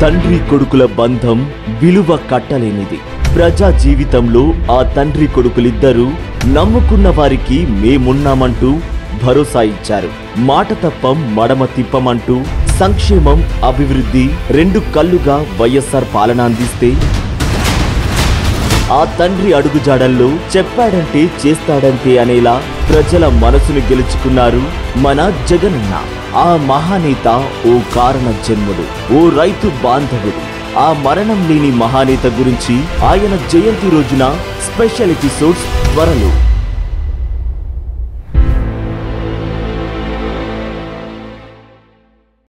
తండ్రి కొడుకుల బంధం విలువ కట్టలేనిది ప్రజా జీవితంలో ఆ తండ్రి కొడుకులిద్దరూ నమ్ముకున్న వారికి మేమున్నామంటూ భరోసా ఇచ్చారు మాట తప్పం మడమ తిప్పమంటూ సంక్షేమం అభివృద్ధి రెండు కళ్ళుగా వైఎస్ఆర్ పాలన అందిస్తే ఆ తండ్రి అడుగుజాడల్లో చెప్పాడంటే చేస్తాడంతే అనేలా ప్రజల మనసును గెలుచుకున్నారు మన జగనన్న ఆ మహానేత ఓ కారణ జన్ముడు ఓ రైతు బాంధవుడు ఆ మరణం లేని మహానేత గురించి ఆయన జయంతి రోజున స్పెషల్ ఎపిసోడ్స్ త్వరలో